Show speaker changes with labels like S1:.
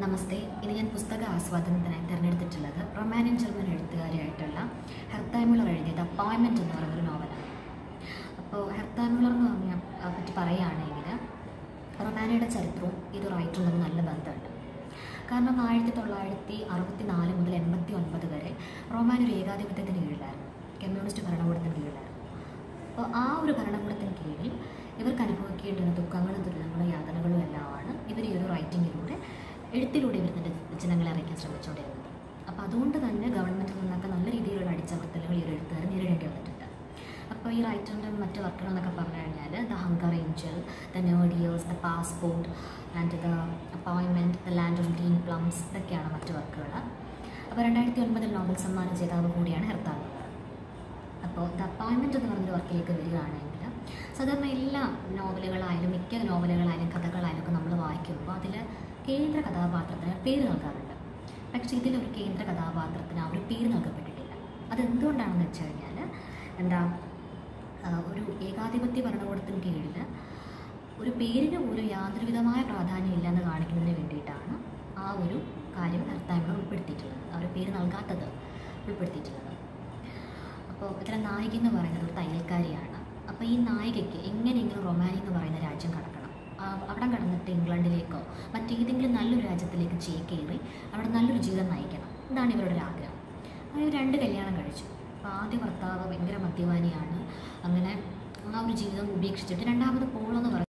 S1: നമസ്തേ ഇന്ന് ഞാൻ പുസ്തക ആസ്വാദനത്തിനായി തിരഞ്ഞെടുത്തിട്ടുള്ളത് റൊമാനിയൻ ജർമ്മൻ എഴുത്തുകാരിയായിട്ടുള്ള ഹെർത്താമുളർ എഴുതിയത് അപ്പോയിൻമെൻറ്റ് എന്ന് പറയുന്നൊരു നോവലാണ് അപ്പോൾ ഹെർത്താമുളർ എന്ന് പറഞ്ഞ ആ പറ്റി പറയുകയാണെങ്കിൽ റൊമാനിയയുടെ ചരിത്രവും ഇത് റൈറ്ററും തമ്മിൽ നല്ല ബന്ധമുണ്ട് കാരണം ആയിരത്തി തൊള്ളായിരത്തി അറുപത്തി നാല് മുതൽ എൺപത്തി ഒൻപത് വരെ റൊമാനിയ ഒരു ഏകാധിപത്യത്തിന് കീഴിലായിരുന്നു കമ്മ്യൂണിസ്റ്റ് ഭരണകൂടത്തിന് കീഴിലായിരുന്നു അപ്പോൾ ആ ഒരു ഭരണകൂടത്തിന് കീഴിൽ ഇവർക്ക് അനുഭവിക്കേണ്ടുന്ന ദുഃഖങ്ങളും ദുരിതങ്ങളും യാതനകളും എല്ലാമാണ് ഇവർ ഈ ഒരു റൈറ്റിങ്ങിലൂടെ എഴുത്തിലൂടെ ഇവർ തൻ്റെ ജനങ്ങളെ അറിയിക്കാൻ ശ്രമിച്ചുകൊണ്ടിരുന്നത് അപ്പോൾ അതുകൊണ്ട് തന്നെ ഗവൺമെൻറ്റിൽ നിന്നൊക്കെ നല്ല രീതിയിലുള്ള അടിച്ചമർത്തലുകൾ ഈ ഒരു എഴുത്തുകാർ നേരിടേണ്ടി വന്നിട്ടുണ്ട് അപ്പോൾ ഈ റൈറ്ററിൻ്റെ മറ്റ് വർക്കുകൾ എന്നൊക്കെ പറഞ്ഞു കഴിഞ്ഞാൽ The Hunger Angel The Nadirs The Passport and The Appointment The Land of Green Plums ഇതൊക്കെയാണ് മറ്റ് വർക്കുകൾ അപ്പോൾ രണ്ടായിരത്തി ഒൻപതിൽ നോബൽ സമ്മാന ജേതാവ് കൂടിയാണ് ഹെർത്താവ് അപ്പോൾ ദ അപ്പോയിൻമെൻറ്റ് എന്ന് പറഞ്ഞൊരു വർക്കിലേക്ക് വരികയാണെങ്കിൽ സാധാരണ എല്ലാ നോവലുകളായാലും മിക്ക നോവലുകളായാലും കഥകളായാലും ഒക്കെ നമ്മൾ വായിക്കുമ്പോൾ അതിൽ കേന്ദ്ര കഥാപാത്രത്തിന് പേര് നൽകാറുണ്ട് പക്ഷേ ഇതിലൊരു കേന്ദ്ര കഥാപാത്രത്തിന് ആ ഒരു പേര് നൽകപ്പെട്ടിട്ടില്ല അതെന്തുകൊണ്ടാണെന്ന് വെച്ച് കഴിഞ്ഞാൽ എന്താ ആ, ഒരു ഏകാധിപത്യ ഭരണകൂടത്തിന് കീഴിൽ ഒരു പേരിന് പോലും യാതൊരു വിധമായ പ്രാധാന്യം ഇല്ലെന്ന് കാണിക്കുന്നതിന് വേണ്ടിയിട്ടാണ് ആ ഒരു കാര്യം ഹർത്താങ്ങൾ ഉൾപ്പെടുത്തിയിട്ടുള്ളത് ആ ഒരു പേര് നൽകാത്തത് ഉൾപ്പെടുത്തിയിട്ടുള്ളത് അപ്പോൾ ഇതിലെ നായിക എന്ന് പറയുന്നത് ഒരു തയ്യൽക്കാരിയാണ് അപ്പോൾ ഈ നായികയ്ക്ക് എങ്ങനെയെങ്കിലും റൊമാനി എന്ന് പറയുന്ന രാജ്യം കടക്കണം ആ, അവിടെ കടന്നിട്ട് ഇംഗ്ലണ്ടിലേക്കോ മറ്റേതെങ്കിലും നല്ലൊരു രാജ്യത്തിലേക്ക് ചേക്കേറി അവിടെ നല്ലൊരു ജീവിതം നയിക്കണം ഇതാണ് ഇവരുടെ ഒരു ആഗ്രഹം അങ്ങനെ ഇവർ രണ്ട് കല്യാണം കഴിച്ചു അപ്പോൾ ആദ്യ ഭർത്താവ് ഭയങ്കര മദ്യപാനിയാണ് അങ്ങനെ ആ ഒരു ജീവിതം ഉപേക്ഷിച്ചിട്ട് രണ്ടാമത് പോളെന്ന് പറയുന്നത്